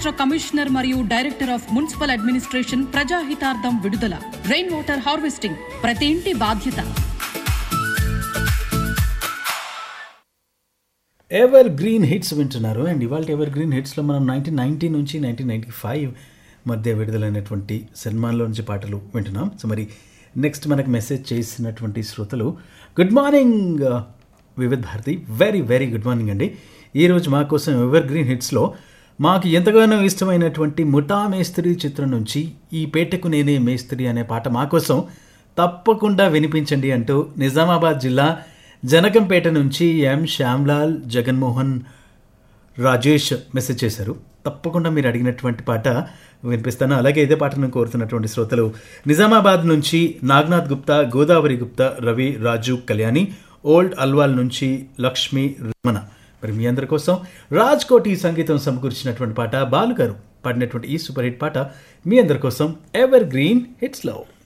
రాష్ట్ర కమిషనర్ మరియు director of municipal administration ప్రజాహితార్థం విడుదల రెయిన్ వాటర్ హార్వెస్టింగ్ ప్రతి ఇంటి బాధ్యత ఎవర్ గ్రీన్ హిట్స్ వింటున్నారు అండ్ ఇవాళ ఎవర్ గ్రీన్ హిట్స్లో మనం నైన్టీన్ నైన్టీ నుంచి నైన్టీన్ నైంటీ ఫైవ్ మధ్య విడుదలైనటువంటి సినిమాల్లో నుంచి పాటలు వింటున్నాం సో మరి నెక్స్ట్ మనకు మెసేజ్ చేసినటువంటి శ్రోతలు good morning Vividh Bharati very very good morning అండి ఈరోజు మా కోసం ఎవర్ గ్రీన్ హిట్స్లో మాకు ఎంతగానో ఇష్టమైనటువంటి ముఠా మేస్త్రి చిత్రం నుంచి ఈ పేటకు నేనే మేస్త్రి అనే పాట మా కోసం తప్పకుండా వినిపించండి అంటూ నిజామాబాద్ జిల్లా జనకంపేట నుంచి ఎం శ్యామ్లాల్ జగన్మోహన్ రాజేష్ మెసేజ్ చేశారు తప్పకుండా మీరు అడిగినటువంటి పాట వినిపిస్తాను అలాగే ఇదే పాటను కోరుతున్నటువంటి శ్రోతలు నిజామాబాద్ నుంచి నాగ్నాథ్ గుప్తా గోదావరి గుప్తా రవి రాజు కళ్యాణి ఓల్డ్ అల్వాల్ నుంచి లక్ష్మి రమణ మరి మీ అందరి కోసం రాజ్ కోటి సంగీతం సమకూర్చినటువంటి పాట బాలు గారు పాడినటువంటి ఈ సూపర్ హిట్ పాట మీ అందరి కోసం ఎవర్ గ్రీన్ హిట్స్ లవ్